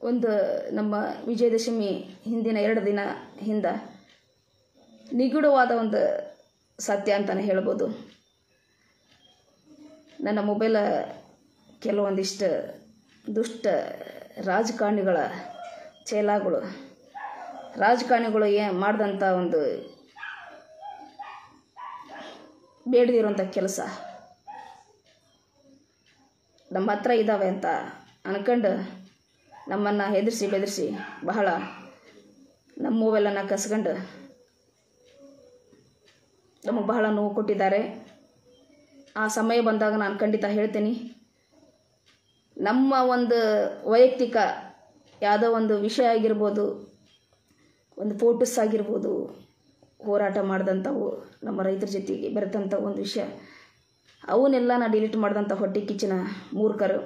ಒಂದು ನಮ್ಮ ವಿಜಯದಶಮಿ ಹಿಂದಿನ ಎರಡು ದಿನ ಹಿಂದ ನಿಗೂಢವಾದ ಒಂದು ಸತ್ಯ ಅಂತಲೇ ಹೇಳ್ಬೋದು ನನ್ನ ಮೊಬೈಲ ಕೆಲವೊಂದಿಷ್ಟು ದುಷ್ಟ ರಾಜಕಾರಣಿಗಳ ಚೇಲಾಗಳು ರಾಜಕಾರಣಿಗಳು ಏ ಮಾಡಿದಂಥ ಒಂದು ಬೇಡದಿರೋಂಥ ಕೆಲಸ ನಮ್ಮ ಹತ್ರ ಇದ್ದಾವೆ ಅಂತ ಅನ್ಕೊಂಡು ನಮ್ಮನ್ನು ಹೆದರಿಸಿ ಬೆದರಿಸಿ ಬಹಳ ನಮ್ಮ ಮೊಬೈಲನ್ನು ಕಸ್ಕೊಂಡು ನಮಗೆ ಬಹಳ ನೋವು ಕೊಟ್ಟಿದ್ದಾರೆ ಆ ಸಮಯ ಬಂದಾಗ ನಾನು ಖಂಡಿತ ಹೇಳ್ತೀನಿ ನಮ್ಮ ಒಂದು ವೈಯಕ್ತಿಕ ಯಾವುದೋ ಒಂದು ವಿಷಯ ಆಗಿರ್ಬೋದು ಒಂದು ಫೋಟೋಸ್ ಆಗಿರ್ಬೋದು ಹೋರಾಟ ಮಾಡಿದಂಥವು ನಮ್ಮ ರೈತರ ಜೊತೆಗೆ ಬೆರೆತಂಥ ಒಂದು ವಿಷಯ ಅವನ್ನೆಲ್ಲ ನಾ ಡಿಲೀಟ್ ಮಾಡಿದಂಥ ಹೊಟ್ಟೆ ಕಿಚ್ಚಿನ ಮೂರ್ಖರು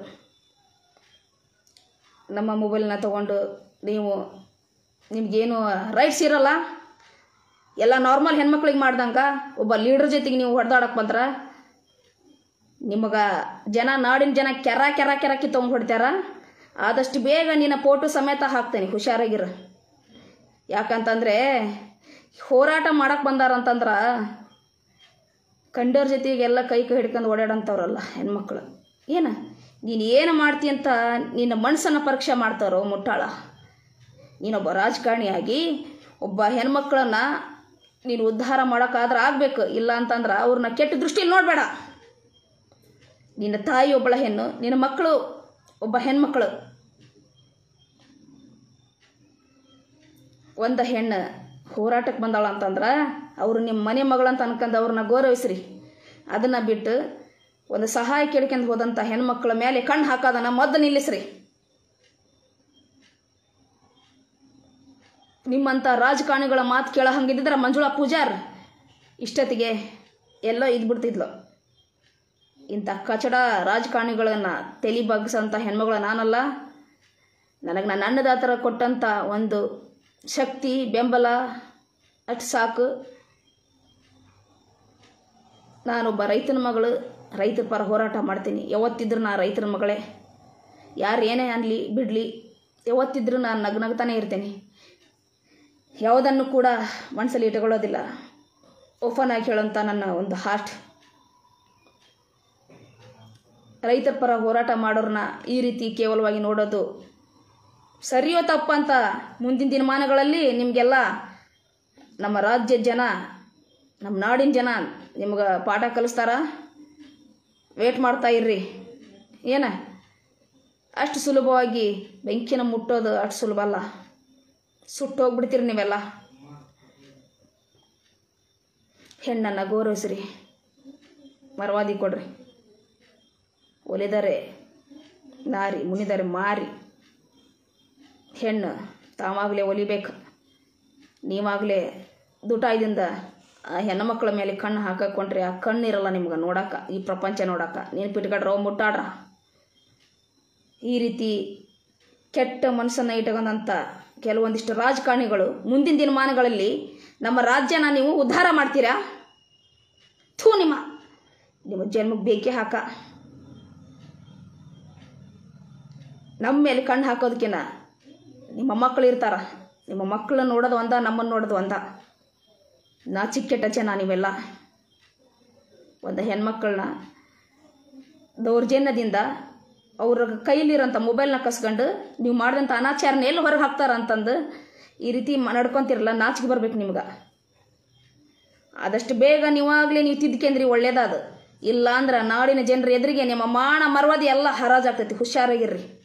ನಮ್ಮ ಮೊಬೈಲ್ನ ತೊಗೊಂಡು ನೀವು ನಿಮಗೇನು ರೈಟ್ಸ್ ಇರಲ್ಲ ಎಲ್ಲ ನಾರ್ಮಲ್ ಹೆಣ್ಮಕ್ಳಿಗೆ ಮಾಡ್ದಂಗೆ ಒಬ್ಬ ಲೀಡರ್ ಜೊತೆಗೆ ನೀವು ಹೊಡೆದಾಡಕ್ಕೆ ಬಂದ್ರೆ ನಿಮಗೆ ಜನ ನಾಡಿನ ಜನ ಕೆರ ಕೆರ ಕೆರಕ್ಕಿ ತೊಗೊಂಡು ಹೊಡ್ತಾರ ಆದಷ್ಟು ಬೇಗ ನಿನ್ನ ಫೋಟೋ ಸಮೇತ ಹಾಕ್ತೇನೆ ಹುಷಾರಾಗಿರ ಯಾಕಂತಂದರೆ ಹೋರಾಟ ಮಾಡಕ್ಕೆ ಬಂದಾರಂತಂದ್ರೆ ಕಂಡವ್ರ ಜೊತೆಗೆ ಎಲ್ಲ ಕೈ ಕೈ ಹಿಡ್ಕೊಂಡು ಓಡಾಡಂಥವ್ರಲ್ಲ ಹೆಣ್ಮಕ್ಳು ಏನು ನೀನು ಏನು ಮಾಡ್ತಿ ಅಂತ ನಿನ್ನ ಮನಸ್ಸನ್ನು ಪರೀಕ್ಷೆ ಮಾಡ್ತಾರೋ ಮುಟ್ಟಾಳ ನೀನೊಬ್ಬ ರಾಜಕಾರಣಿಯಾಗಿ ಒಬ್ಬ ಹೆಣ್ಮಕ್ಳನ್ನ ನೀನು ಉದ್ಧಾರ ಮಾಡೋಕ್ಕಾದ್ರೆ ಆಗಬೇಕು ಇಲ್ಲ ಅಂತಂದ್ರೆ ಅವ್ರನ್ನ ಕೆಟ್ಟ ದೃಷ್ಟಿಯಲ್ಲಿ ನೋಡಬೇಡ ನಿನ್ನ ತಾಯಿ ಒಬ್ಬಳ ಹೆಣ್ಣು ನಿನ್ನ ಮಕ್ಕಳು ಒಬ್ಬ ಹೆಣ್ಮಕ್ಳು ಒಂದು ಹೆಣ್ಣು ಹೋರಾಟಕ್ಕೆ ಬಂದಾಳ ಅಂತಂದ್ರೆ ಅವರು ನಿಮ್ಮ ಮನೆ ಮಗಳಂತ ಅನ್ಕೊಂಡು ಅವ್ರನ್ನ ಗೌರವಿಸ್ರಿ ಅದನ್ನು ಬಿಟ್ಟು ಒಂದು ಸಹಾಯ ಕೇಳ್ಕೊಂಡು ಹೋದಂಥ ಹೆಣ್ಮಕ್ಳ ಮೇಲೆ ಕಣ್ಣು ಹಾಕೋದನ್ನ ಮೊದಲು ನಿಲ್ಲಿಸ್ರಿ ನಿಮ್ಮಂಥ ರಾಜಕಾರಣಿಗಳ ಮಾತು ಕೇಳೋ ಹಂಗಿದ್ದಿದ್ರೆ ಮಂಜುಳಾ ಪೂಜಾರ್ ಇಷ್ಟೊತ್ತಿಗೆ ಎಲ್ಲೋ ಇದ್ಬಿಡ್ತಿದ್ಲು ಇಂಥ ಕಚಡ ರಾಜಕಾರಣಿಗಳನ್ನು ತಲೆ ಬಗ್ಸಂಥ ಹೆಣ್ಮಗಳು ನಾನಲ್ಲ ನನಗೆ ನನ್ನ ಅನ್ನದಾತರ ಕೊಟ್ಟಂಥ ಒಂದು ಶಕ್ತಿ ಬೆಂಬಲ ಅಷ್ಟು ಸಾಕು ನಾನೊಬ್ಬ ರೈತನ ಮಗಳು ರೈತರ ಪರ ಹೋರಾಟ ಮಾಡ್ತೀನಿ ಯಾವತ್ತಿದ್ರೂ ನಾನು ರೈತರ ಮಗಳೇ ಯಾರು ಏನೇ ಅನ್ನಲಿ ಬಿಡಲಿ ಯಾವತ್ತಿದ್ರೂ ನಾನು ನಗ್ನಗ್ತಾನೆ ಇರ್ತೀನಿ ಯಾವುದನ್ನು ಕೂಡ ಮನಸ್ಸಲ್ಲಿ ಇಟ್ಕೊಳ್ಳೋದಿಲ್ಲ ಓಪನ್ ಆಗಿ ಹೇಳೋಂಥ ನನ್ನ ಒಂದು ಹಾರ್ಟ್ ರೈತರ ಪರ ಹೋರಾಟ ಮಾಡೋರನ್ನ ಈ ರೀತಿ ಕೇವಲವಾಗಿ ನೋಡೋದು ಸರಿಯೋ ತಪ್ಪಂತ ಮುಂದಿನ ದಿನಮಾನಗಳಲ್ಲಿ ನಿಮಗೆಲ್ಲ ನಮ್ಮ ರಾಜ್ಯದ ಜನ ನಮ್ಮ ನಾಡಿನ ಜನ ನಿಮ್ಗೆ ಪಾಠ ಕಲಿಸ್ತಾರ ವೇಟ್ ಮಾಡ್ತಾ ಇರ್ರಿ ಏನ ಅಷ್ಟು ಸುಲಭವಾಗಿ ಬೆಂಕಿನ ಮುಟ್ಟೋದು ಅಷ್ಟು ಸುಲಭ ಅಲ್ಲ ಸುಟ್ಟೋಗ್ಬಿಡ್ತೀರಿ ನೀವೆಲ್ಲ ಹೆಣ್ಣನ್ನು ಗೌರವಿಸ್ರಿ ಮರವಾದಿ ಕೊಡ್ರಿ ಒಲಿದರೆ ನಾರಿ ಮುನಿದರೆ ಮಾರಿ ಹೆಣ್ಣು ತಾವಾಗಲೇ ಒಲಿಬೇಕು ನೀವಾಗಲೇ ದುಟಾಯ್ದಿಂದ ಆ ಹೆಣ್ಣುಮಕ್ಳ ಮೇಲೆ ಕಣ್ಣು ಹಾಕೊಂಡ್ರೆ ಆ ಕಣ್ಣಿರಲ್ಲ ನಿಮ್ಗೆ ನೋಡಕ್ಕೆ ಈ ಪ್ರಪಂಚ ನೋಡಕ್ಕೆ ನೆನ್ಪಿಟ್ಕೊಡ್ರ ಮುಟ್ಟಾಡ್ರ ಈ ರೀತಿ ಕೆಟ್ಟ ಮನಸ್ಸನ್ನು ಇಟ್ಕೊಂಡಂಥ ಕೆಲವೊಂದಿಷ್ಟು ರಾಜಕಾರಣಿಗಳು ಮುಂದಿನ ದಿನಮಾನಗಳಲ್ಲಿ ನಮ್ಮ ರಾಜ್ಯನ ನೀವು ಉದ್ಧಾರ ಮಾಡ್ತೀರಾ ಥೂ ನಿಮ್ಮ ನಿಮ್ಮ ಜನ್ಮಕ್ಕೆ ಬೇಕೇ ಹಾಕ ನಮ್ಮ ಮೇಲೆ ಕಣ್ಣು ಹಾಕೋದಕ್ಕಿಂತ ನಿಮ್ಮ ಮಕ್ಕಳು ಇರ್ತಾರ ನಿಮ್ಮ ಮಕ್ಕಳನ್ನ ನೋಡೋದು ಒಂದ ನಮ್ಮನ್ನು ನೋಡೋದು ಒಂದ ನಾಚಿಕೆಟ್ಟ ಜನ ನೀವೆಲ್ಲ ಒಂದು ಹೆಣ್ಮಕ್ಳನ್ನ ದೌರ್ಜನ್ಯದಿಂದ ಅವ್ರ ಕೈಲಿರೋಂಥ ಮೊಬೈಲ್ನ ಕಸ್ಕೊಂಡು ನೀವು ಮಾಡಿದಂಥ ಅನಾಚಾರನ ಎಲ್ಲಿ ಹೊರಗೆ ಹಾಕ್ತಾರ ಅಂತಂದು ಈ ರೀತಿ ಮ- ನಡ್ಕೊಂತಿರಲ್ಲ ನಾಚಿಕೆ ಬರ್ಬೇಕು ನಿಮ್ಗೆ ಆದಷ್ಟು ಬೇಗ ನೀವಾಗಲೇ ನೀವು ತಿದ್ಕೊಂಡ್ರಿ ಒಳ್ಳೇದಾದ ಇಲ್ಲ ಅಂದ್ರೆ ನಾಡಿನ ಜನರ ಎದುರಿಗೆ ನಿಮ್ಮ ಮಾನ ಮರವಾದಿ ಎಲ್ಲ ಹರಾಜಾಗ್ತೈತಿ ಹುಷಾರಾಗಿರ್ರಿ